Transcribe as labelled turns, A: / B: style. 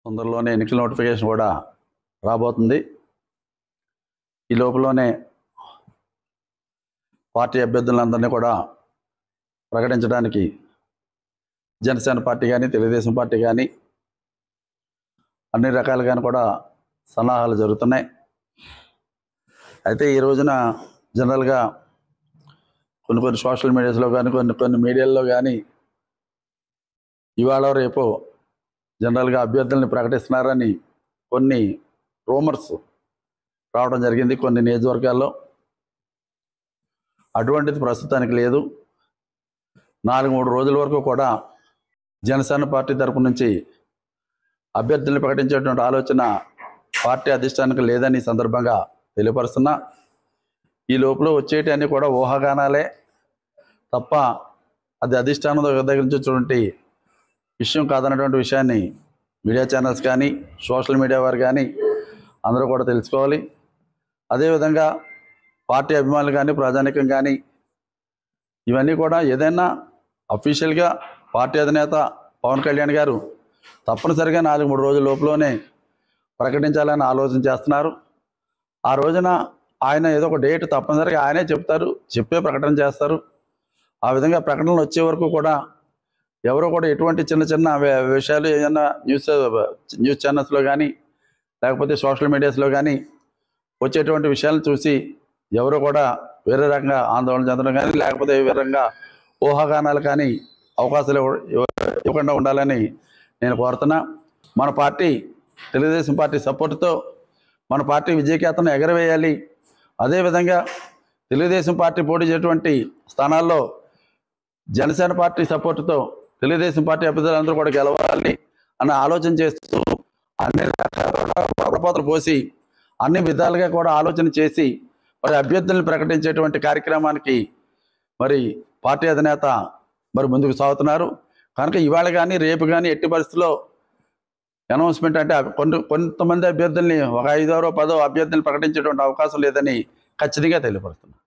A: తొందరలోనే ఎన్నికల నోటిఫికేషన్ కూడా రాబోతుంది ఈ లోపలనే పార్టీ అభ్యర్థులందరినీ కూడా ప్రకటించడానికి జనసేన పార్టీ కానీ తెలుగుదేశం పార్టీ కానీ అన్ని రకాలుగాను కూడా సన్నాహాలు జరుగుతున్నాయి అయితే ఈ రోజున జనరల్గా కొన్ని కొన్ని సోషల్ మీడియాస్లో కానీ కొన్ని కొన్ని మీడియాల్లో కానీ ఇవాళ రేపు జనరల్గా అభ్యర్థుల్ని ప్రకటిస్తున్నారని కొన్ని రూమర్స్ రావడం జరిగింది కొన్ని నియోజకవర్గాల్లో అటువంటిది ప్రస్తుతానికి లేదు నాలుగు మూడు రోజుల వరకు కూడా జనసేన పార్టీ తరపు నుంచి అభ్యర్థుల్ని ప్రకటించేటువంటి ఆలోచన పార్టీ అధిష్టానికి లేదని ఈ సందర్భంగా తెలియపరుస్తున్నా ఈ లోపల వచ్చేటన్నీ కూడా ఊహాగానాలే తప్ప అది అధిష్టానం దగ్గర నుంచి వచ్చినటువంటి విషయం కాదన్నటువంటి విషయాన్ని మీడియా ఛానల్స్ కానీ సోషల్ మీడియా వారు కానీ అందరూ కూడా తెలుసుకోవాలి అదేవిధంగా పార్టీ అభిమానులు కానీ ప్రజానికం కానీ ఇవన్నీ కూడా ఏదైనా అఫీషియల్గా పార్టీ అధినేత పవన్ కళ్యాణ్ గారు తప్పనిసరిగా నాలుగు మూడు రోజుల లోపలనే ప్రకటించాలని ఆలోచన చేస్తున్నారు ఆ రోజున ఆయన ఏదో ఒక డేట్ తప్పనిసరిగా ఆయనే చెప్తారు చెప్పే ప్రకటన చేస్తారు ఆ విధంగా ప్రకటనలు వచ్చే వరకు కూడా ఎవరు కూడా ఎటువంటి చిన్న చిన్న వి- విషయాలు ఏదైనా న్యూస్ న్యూస్ ఛానల్స్లో కానీ లేకపోతే సోషల్ మీడియాస్లో కానీ వచ్చేటువంటి విషయాలను చూసి ఎవరు కూడా వేరే రకంగా ఆందోళన చెందడం కానీ లేకపోతే ఏ విధంగా ఊహాగానాలు కానీ అవకాశాలు ఇవ్వ- ఇవ్వ- ఇవ్వకుండా ఉండాలని నేను కోరుతున్నా మన పార్టీ తెలుగుదేశం పార్టీ సపోర్టుతో మన పార్టీ విజయకేతను ఎగరవేయాలి అదేవిధంగా తెలుగుదేశం పార్టీ పోటీ చేసేటువంటి స్థానాల్లో జనసేన పార్టీ సపోర్టుతో తెలుగుదేశం పార్టీ అభ్యర్థులందరూ కూడా గెలవాలి అన్న ఆలోచన చేస్తూ అన్ని రకాల ప్రపోతలు పోసి అన్ని విధాలుగా కూడా ఆలోచన చేసి మరి అభ్యర్థుల్ని ప్రకటించేటువంటి కార్యక్రమానికి మరి పార్టీ అధినేత మరి ముందుకు సాగుతున్నారు కనుక ఇవాళ కానీ రేపు కానీ ఎట్టి పరిస్థితుల్లో అనౌన్స్మెంట్ అంటే కొన్ని కొంతమంది అభ్యర్థుల్ని ఒక ఐదారో పదో అభ్యర్థుల్ని ప్రకటించేటువంటి అవకాశం లేదని ఖచ్చితంగా తెలియపరుస్తున్నారు